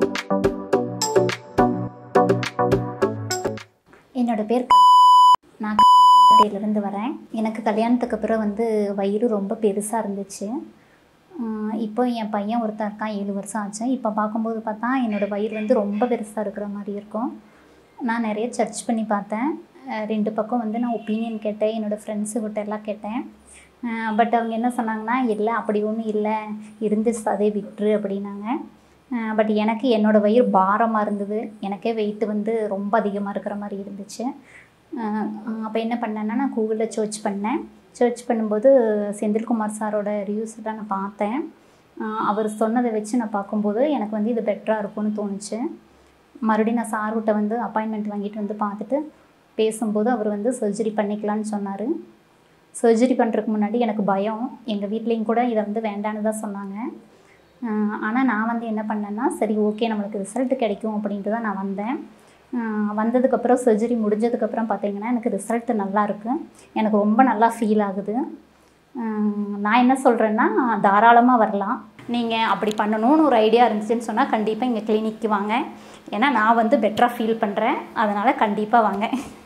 என்னோட பேர் க- நான் இருந்து வரேன் எனக்கு கல்யாணத்துக்கு அப்புறம் வந்து வயிறு ரொம்ப பெருசாக இருந்துச்சு ஆஹ் இப்போ என் பையன் ஒருத்தன் இருக்கான் ஏழு வருஷம் ஆச்சு இப்போ பார்க்கும்போது பார்த்தா என்னோட வயிறு வந்து ரொம்ப பெருசாக இருக்கிற மாதிரி இருக்கும் நான் நிறைய சர்ச் பண்ணி பார்த்தேன் ஆஹ் ரெண்டு பக்கம் வந்து நான் ஒப்பீனியன் கேட்டேன் என்னோடய ஃப்ரெண்ட்ஸுக்கிட்ட எல்லாம் கேட்டேன் பட் அவங்க என்ன சொன்னாங்கன்னா இல்லை அப்படி ஒன்றும் இல்லை இருந்துச்சு அதே விட்டுரு அப்படின்னாங்க பட் எனக்கு என்னோடய வயிறு பாரமாக இருந்தது எனக்கே வெயிட் வந்து ரொம்ப அதிகமாக இருக்கிற மாதிரி இருந்துச்சு அப்போ என்ன பண்ணேன்னா நான் கூகுளில் சர்ச் பண்ணேன் சர்ச் பண்ணும்போது செந்தில்குமார் சாரோட ரிவ்யூஸ் எல்லாம் நான் பார்த்தேன் ஆஹ் அவர் சொன்னதை வச்சு நான் பார்க்கும்போது எனக்கு வந்து இது பெட்டராக இருக்கும்னு தோணுச்சு மறுபடியும் நான் சார்கிட்ட வந்து அப்பாயின்மெண்ட் வாங்கிட்டு வந்து பார்த்துட்டு பேசும்போது அவர் வந்து சர்ஜரி பண்ணிக்கலான்னு சொன்னார் சர்ஜரி பண்ணுறதுக்கு முன்னாடி எனக்கு பயம் எங்கள் வீட்லேயும் கூட இதை வந்து வேண்டான்னு தான் சொன்னாங்க ஆனால் நான் வந்து என்ன பண்ணேன்னா சரி ஓகே நம்மளுக்கு ரிசல்ட் கிடைக்கும் அப்படின்ட்டு தான் நான் வந்தேன் ஆஹ் வந்ததுக்கப்புறம் சர்ஜரி முடிஞ்சதுக்கப்புறம் பார்த்தீங்கன்னா எனக்கு ரிசல்ட் நல்லா இருக்கு எனக்கு ரொம்ப நல்லா ஃபீல் ஆகுது ஆஹ் நான் என்ன சொல்கிறேன்னா தாராளமாக வரலாம் நீங்கள் அப்படி பண்ணணும்னு ஒரு ஐடியா இருந்துச்சுன்னு சொன்னால் கண்டிப்பாக இங்கே கிளினிக்கு வாங்க ஏன்னா நான் வந்து பெட்டராக ஃபீல் பண்ணுறேன் அதனால் கண்டிப்பாக வாங்க